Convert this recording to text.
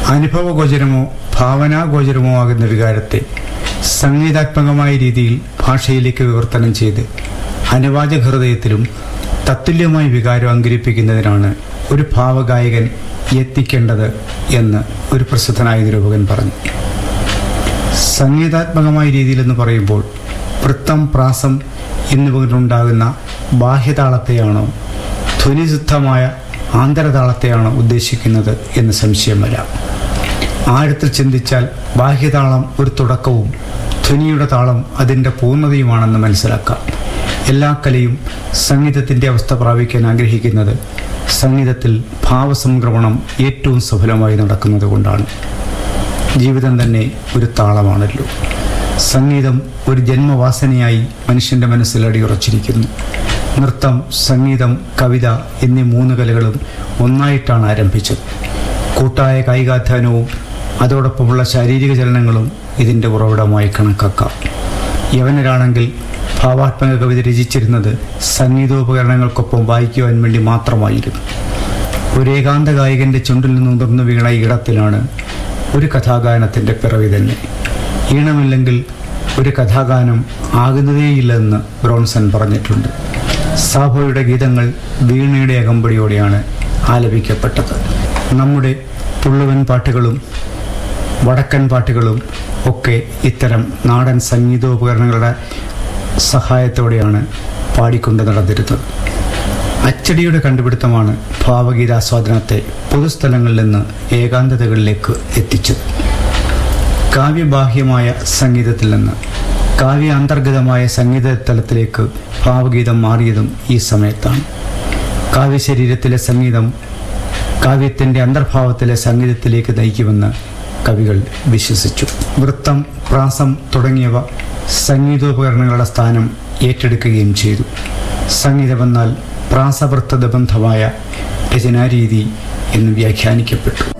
അനുഭവഗോചരമോ ഭാവനാഗോചരമോ ആകുന്ന വികാരത്തെ സംഗീതാത്മകമായ രീതിയിൽ ഭാഷയിലേക്ക് വിവർത്തനം ചെയ്ത് അനുവാചക ഹൃദയത്തിലും തത്തുല്യമായ വികാരം അങ്കരിപ്പിക്കുന്നതിനാണ് ഒരു ഭാവഗായകൻ യത്നിക്കേണ്ടത് എന്ന് ഒരു പ്രസിദ്ധനായ നിരൂപകൻ പറഞ്ഞു സംഗീതാത്മകമായ രീതിയിലെന്ന് പറയുമ്പോൾ വൃത്തം പ്രാസം എന്നിവ കൊണ്ടുണ്ടാകുന്ന ബാഹ്യതാളത്തെയാണോ ധ്വനിശുദ്ധമായ ആന്തരതാളത്തെയാണോ ഉദ്ദേശിക്കുന്നത് എന്ന് സംശയം വരാം ആഴത്തിൽ ചിന്തിച്ചാൽ ബാഹ്യതാളം ഒരു തുടക്കവും ധ്വനിയുടെ താളം അതിൻ്റെ പൂർണ്ണതയുമാണെന്ന് മനസ്സിലാക്കാം എല്ലാ കലയും സംഗീതത്തിൻ്റെ അവസ്ഥ പ്രാപിക്കാൻ ആഗ്രഹിക്കുന്നത് സംഗീതത്തിൽ ഭാവസംക്രമണം ഏറ്റവും സഫലമായി നടക്കുന്നത് കൊണ്ടാണ് ജീവിതം തന്നെ ഒരു താളമാണല്ലോ സംഗീതം ഒരു ജന്മവാസനയായി മനുഷ്യൻ്റെ മനസ്സിൽ അടിയുറച്ചിരിക്കുന്നു നൃത്തം സംഗീതം കവിത എന്നീ മൂന്ന് കലകളും ഒന്നായിട്ടാണ് ആരംഭിച്ചത് കൂട്ടായ കായികാധ്വാനവും അതോടൊപ്പമുള്ള ശാരീരിക ചലനങ്ങളും ഇതിൻ്റെ ഉറവിടമായി കണക്കാക്കാം യവനരാണെങ്കിൽ ഭാവാത്മക കവിത രചിച്ചിരുന്നത് സംഗീതോപകരണങ്ങൾക്കൊപ്പം വായിക്കുവാൻ വേണ്ടി മാത്രമായിരുന്നു ഒരു ഏകാന്ത ഗായകന്റെ ചുണ്ടിൽ നിന്ന് ഉതിർന്നു വീണ ഈടത്തിലാണ് ഒരു കഥാഗാനത്തിൻ്റെ പിറവി തന്നെ ഈണമില്ലെങ്കിൽ ഒരു കഥാഗാനം ആകുന്നതേയില്ലെന്ന് ബ്രോൺസൺ പറഞ്ഞിട്ടുണ്ട് സാഭോയുടെ ഗീതങ്ങൾ വീണയുടെ അകമ്പടിയോടെയാണ് ആലപിക്കപ്പെട്ടത് നമ്മുടെ തുള്ളുവൻ പാട്ടുകളും വടക്കൻ പാട്ടുകളും ഒക്കെ ഇത്തരം നാടൻ സംഗീതോപകരണങ്ങളുടെ സഹായത്തോടെയാണ് പാടിക്കൊണ്ട് നടന്നിരുന്നത് അച്ചടിയുടെ കണ്ടുപിടുത്തമാണ് ഭാവഗീതാസ്വാദനത്തെ പൊതുസ്ഥലങ്ങളിൽ നിന്ന് ഏകാന്തതകളിലേക്ക് എത്തിച്ചത് കാവ്യബാഹ്യമായ സംഗീതത്തിൽ നിന്ന് കാവ്യാന്തർഗതമായ സംഗീത തലത്തിലേക്ക് ഭാവഗീതം മാറിയതും ഈ സമയത്താണ് കാവ്യശരീരത്തിലെ സംഗീതം കാവ്യത്തിൻ്റെ അന്തർഭാവത്തിലെ സംഗീതത്തിലേക്ക് നയിക്കുമെന്ന് കവികൾ വിശ്വസിച്ചു വൃത്തം പ്രാസം തുടങ്ങിയവ സംഗീതോപകരണങ്ങളുടെ സ്ഥാനം ഏറ്റെടുക്കുകയും ചെയ്തു സംഗീതമെന്നാൽ പ്രാസവൃത്തബന്ധമായ രചനാരീതി എന്ന് വ്യാഖ്യാനിക്കപ്പെട്ടു